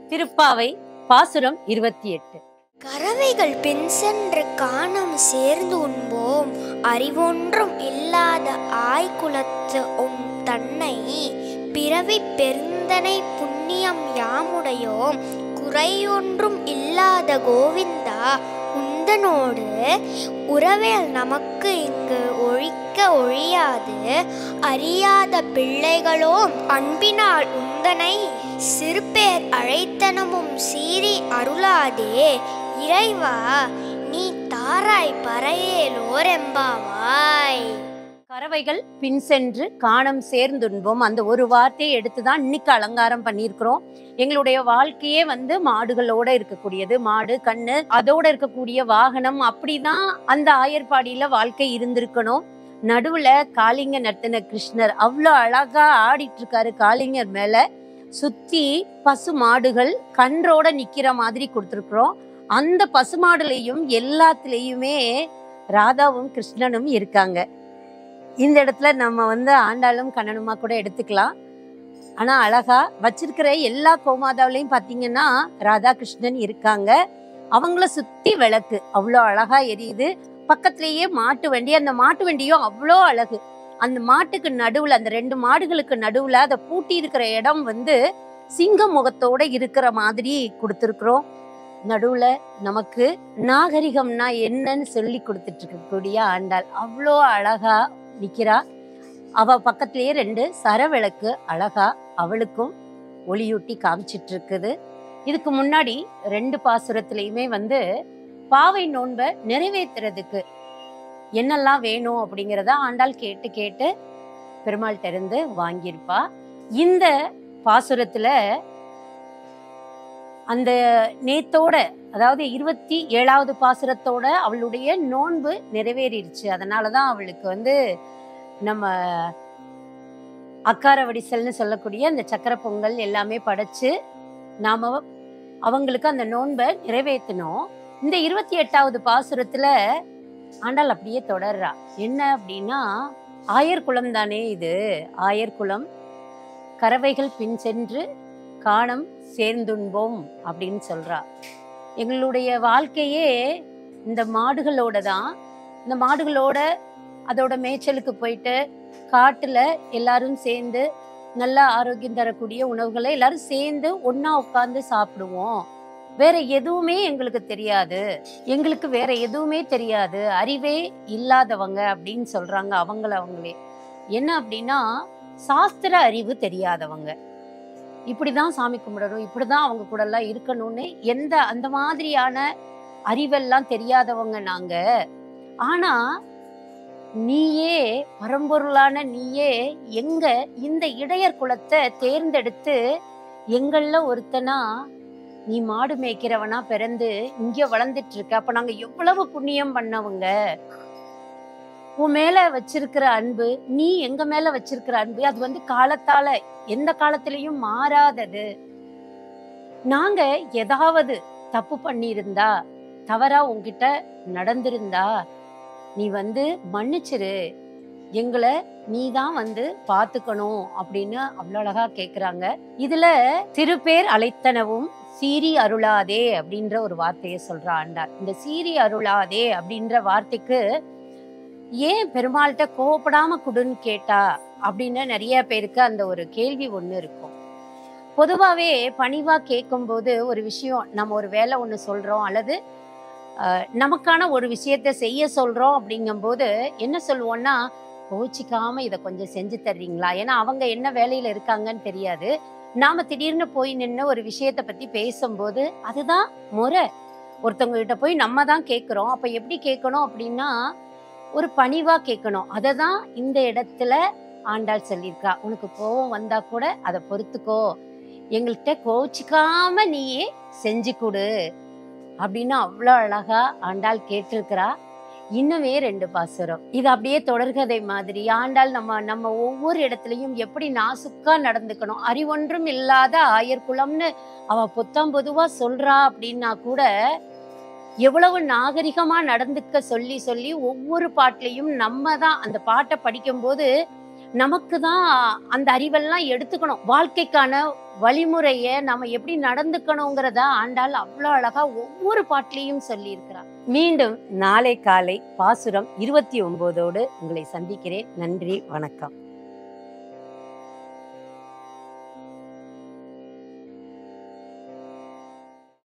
திருப்பாவை பாசுரம் இருபத்தி எட்டு கறவைகள் பின் சென்று காணம் சேர்ந்து உண்போம் அறிவொன்றும் இல்லாத ஆய்குலத்து உம் தன்னை பிறவி பெருந்தனை புண்ணியம் யாமுடையோம் குறையொன்றும் இல்லாத கோவிந்தா உந்தனோடு உறவேல் நமக்கு இங்கு ஒழிக்க ஒழியாது அறியாத பிள்ளைகளோம் அன்பினால் உந்தனை சிறுபேர் அழைத்தனமும் சீறி அருளாதே இறைவா நீ தாராய் பறையேலோரெம்பாவாய் கறவைகள் பின் சென்று காணம் சேர்ந்துண்போம் அந்த ஒரு வார்த்தையை எடுத்து தான் இன்னைக்கு அலங்காரம் பண்ணியிருக்கிறோம் எங்களுடைய வாழ்க்கையே வந்து மாடுகளோட இருக்கக்கூடியது மாடு கண்ணு அதோட இருக்கக்கூடிய வாகனம் அப்படிதான் அந்த ஆயர்பாடியில வாழ்க்கை இருந்திருக்கணும் நடுவுல காளிங்க நர்த்தன கிருஷ்ணர் அவ்வளோ அழகா ஆடிட்டு இருக்காரு காளிங்கர் மேல சுத்தி பசு மாடுகள் கன்றோட நிக்கிற மாதிரி கொடுத்துருக்குறோம் அந்த பசுமாடுலையும் எல்லாத்துலயுமே ராதாவும் கிருஷ்ணனும் இருக்காங்க இந்த இடத்துல நம்ம வந்து ஆண்டாளும் கண்ணனுமா கூட எடுத்துக்கலாம் ஆனா அழகா வச்சிருக்கிற எல்லா கோமாதாவிலையும் பாத்தீங்கன்னா ராதாகிருஷ்ணன் இருக்காங்க அவங்கள சுத்தி விளக்கு அவ்வளோ அழகா எரியுது பக்கத்திலேயே மாட்டு வண்டி அந்த மாட்டு வண்டியும் அவ்வளோ அழகு அந்த மாட்டுக்கு நடுவுல அந்த ரெண்டு மாடுகளுக்கு நடுவுல அதை பூட்டி இருக்கிற இடம் வந்து சிங்க முகத்தோட இருக்கிற மாதிரி கொடுத்துருக்குறோம் நடுவுல நமக்கு நாகரிகம்னா என்னன்னு சொல்லி கொடுத்துட்டு இருக்கக்கூடிய ஆண்டாள் அவ்வளோ அழகா நிக்கிறா அவ பக்கத்திலேயே ரெண்டு சரவிளக்கு அழகா அவளுக்கும் ஒளியூட்டி காமிச்சிட்டு இருக்குது இதுக்கு முன்னாடி ரெண்டு பாசுரத்திலையுமே வந்து பாவை நோன்பை நிறைவேத்துறதுக்கு என்னெல்லாம் வேணும் அப்படிங்கிறத ஆண்டாள் கேட்டு கேட்டு பெருமாள்கிட்ட இருந்து வாங்கியிருப்பா இந்த பாசுரத்துல அந்த நேத்தோட அதாவது இருபத்தி ஏழாவது பாசுரத்தோட அவளுடைய நோன்பு நிறைவேறிடுச்சு அதனாலதான் அவளுக்கு வந்து நம்ம அக்கார வடிசல்னு சொல்லக்கூடிய அந்த சக்கரை பொங்கல் எல்லாமே படைச்சு நாம அவங்களுக்கு அந்த நோன்பை நிறைவேற்றணும் இந்த இருபத்தி எட்டாவது பாசுரத்துல ஆண்டாள் அப்படியே தொடர்றா என்ன அப்படின்னா ஆயர் குலம் தானே இது ஆயர் குலம் கறவைகள் பின் சென்று காணம் சேர்ந்துண்போம் அப்படின்னு சொல்றா எங்களுடைய வாழ்க்கையே இந்த மாடுகளோட தான் இந்த மாடுகளோட அதோட மேய்ச்சலுக்கு போயிட்டு காட்டுல எல்லாரும் சேர்ந்து நல்ல ஆரோக்கியம் தரக்கூடிய உணவுகளை எல்லாரும் சேர்ந்து ஒண்ணா உட்கார்ந்து சாப்பிடுவோம் வேற எதுவுமே எங்களுக்கு தெரியாது எங்களுக்கு வேற எதுவுமே தெரியாது அறிவே இல்லாதவங்க அப்படின்னு சொல்றாங்க அவங்கள அவங்களே என்ன அப்படின்னா சாஸ்திர அறிவு தெரியாதவங்க இப்படிதான் சாமி கும்பிடணும் இப்படிதான் அவங்க கூட எல்லாம் இருக்கணும்னு எந்த அந்த மாதிரியான அறிவெல்லாம் தெரியாதவங்க நாங்க ஆனா நீயே பரம்பொருளான நீயே எங்க இந்த இடையர் குலத்தை தேர்ந்தெடுத்து எங்கள்ல ஒருத்தனா நீ மாடு மேய்க்கிறவனா பிறந்து இங்க வளர்ந்துட்டு இருக்க அப்ப நாங்க எவ்வளவு புண்ணியம் பண்ணவங்க உன் மேல வச்சிருக்கிற அன்பு நீ எங்க மேல வச்சிருக்கிற அன்பு அது வந்து காலத்தால எந்த காலத்திலயும் மாறாதது நாங்க ஏதாவது தப்பு பண்ணியிருந்தா தவறா உன்கிட்ட நடந்திருந்தா நீ வந்து மன்னிச்சிரு எங்களை நீ தான் வந்து பாத்துக்கணும் அப்படின்னு அவ்வளவு அழகா கேக்குறாங்க இதுல திருப்பேர் அழைத்தனவும் சீரி அருளாதே அப்படின்ற ஒரு வார்த்தையை சொல்ற ஆண்டார் இந்த சீரி அருளாதே அப்படின்ற வார்த்தைக்கு ஏன் பெருமாள்கிட்ட கோவப்படாம குடுன்னு கேட்டா அப்படின்னு நிறைய பேருக்கு அந்த ஒரு கேள்வி ஒண்ணு இருக்கும் பொதுவாவே பணிவா கேட்கும்போது ஒரு விஷயம் நம்ம ஒரு வேலை ஒண்ணு சொல்றோம் அல்லது அஹ், நமக்கான ஒரு விஷயத்த செய்ய சொல்றோம் அப்படிங்கும்போது என்ன சொல்லுவோம்னா கோச்சிக்காம இதை கொஞ்சம் செஞ்சு தர்றீங்களா ஏன்னா அவங்க என்ன வேலையில இருக்காங்கன்னு தெரியாது நாம திடீர்னு போய் நின்று ஒரு விஷயத்த பத்தி பேசும்போது அதுதான் முறை ஒருத்தவங்க கிட்ட போய் நம்ம தான் கேட்குறோம் அப்ப எப்படி கேட்கணும் அப்படின்னா ஒரு பணிவா கேட்கணும் அதை தான் இந்த இடத்துல ஆண்டாள் சொல்லியிருக்கா உனக்கு கோவம் வந்தா கூட அதை பொறுத்துக்கோ எங்கள்கிட்ட கோச்சிக்காம நீயே செஞ்சு கொடு அப்படின்னு அவ்வளோ அழகா ஆண்டாள் கேட்டிருக்கிறா இன்னுமே ரெண்டு பாசுரம் இது அப்படியே தொடர்கதை மாதிரி ஆண்டாள் நம்ம நம்ம ஒவ்வொரு இடத்துலயும் எப்படி நாசுக்கா நடந்துக்கணும் அறிவொன்றும் இல்லாத ஆயர்குலம்னு அவ புத்தம் பொதுவா சொல்றா அப்படின்னா கூட எவ்வளவு நாகரிகமா நடந்துக்க சொல்லி சொல்லி ஒவ்வொரு பாட்டுலையும் நம்ம தான் அந்த பாட்டை படிக்கும்போது நமக்கு தான் அந்த அறிவெல்லாம் எடுத்துக்கணும் வாழ்க்கைக்கான வழிமுறைய நாம எப்படி நடந்துக்கணுங்கிறத ஆண்டாள் அவ்வளோ அழகா ஒவ்வொரு பாட்டிலையும் சொல்லி இருக்கிறார் மீண்டும் நாளை காலை பாசுரம் இருபத்தி ஒன்பதோடு உங்களை சந்திக்கிறேன் நன்றி வணக்கம்